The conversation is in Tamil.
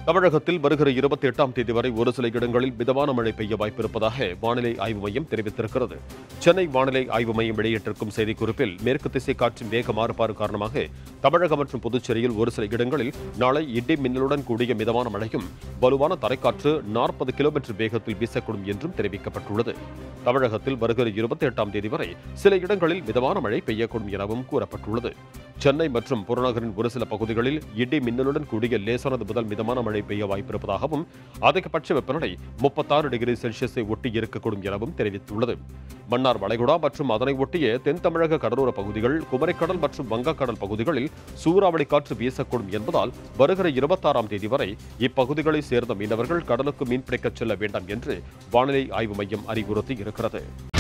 தமிழகத்தில் வருகிற இருபத்தி எட்டாம் தேதி வரை ஒரு சில இடங்களில் மிதமான மழை பெய்ய வாய்ப்பிருப்பதாக வானிலை ஆய்வு மையம் தெரிவித்திருக்கிறது சென்னை வானிலை ஆய்வு மையம் வெளியிட்டிருக்கும் செய்திக்குறிப்பில் மேற்கு திசை காற்றின் வேக மாறுபாடு காரணமாக தமிழகம் மற்றும் புதுச்சேரியில் ஒரு சில இடங்களில் நாளை இடி மின்னலுடன் கூடிய மிதமான மழையும் வலுவான தரைக்காற்று நாற்பது கிலோமீட்டர் வேகத்தில் வீசக்கூடும் என்றும் தெரிவிக்கப்பட்டுள்ளது தமிழகத்தில் வருகிற இருபத்தி எட்டாம் தேதி வரை சில இடங்களில் மிதமான மழை பெய்யக்கூடும் எனவும் கூறப்பட்டுள்ளது சென்னை மற்றும் புறநகரின் ஒரு சில பகுதிகளில் இடி மின்னலுடன் கூடிய லேசானது முதல் மிதமான மழை பெய்ய வாய்ப்பிருப்பதாகவும் அதிகபட்ச வெப்பநிலை முப்பத்தாறு டிகிரி செல்சியஸை ஒட்டி இருக்கக்கூடும் எனவும் தெரிவித்துள்ளது மன்னார் வளைகுடா மற்றும் அதனை ஒட்டிய தென் தமிழக கடலோர பகுதிகள் குமரிக்கடல் மற்றும் வங்கக்கடல் பகுதிகளில் சூறாவளி காற்று வீசக்கூடும் என்பதால் வருகிற இருபத்தாறாம் தேதி வரை இப்பகுதிகளை சேர்ந்த மீனவர்கள் கடலுக்கு மீன்பிடிக்கச் செல்ல வேண்டாம் என்று வானிலை ஆய்வு மையம் அறிவுறுத்தி இருக்கிறது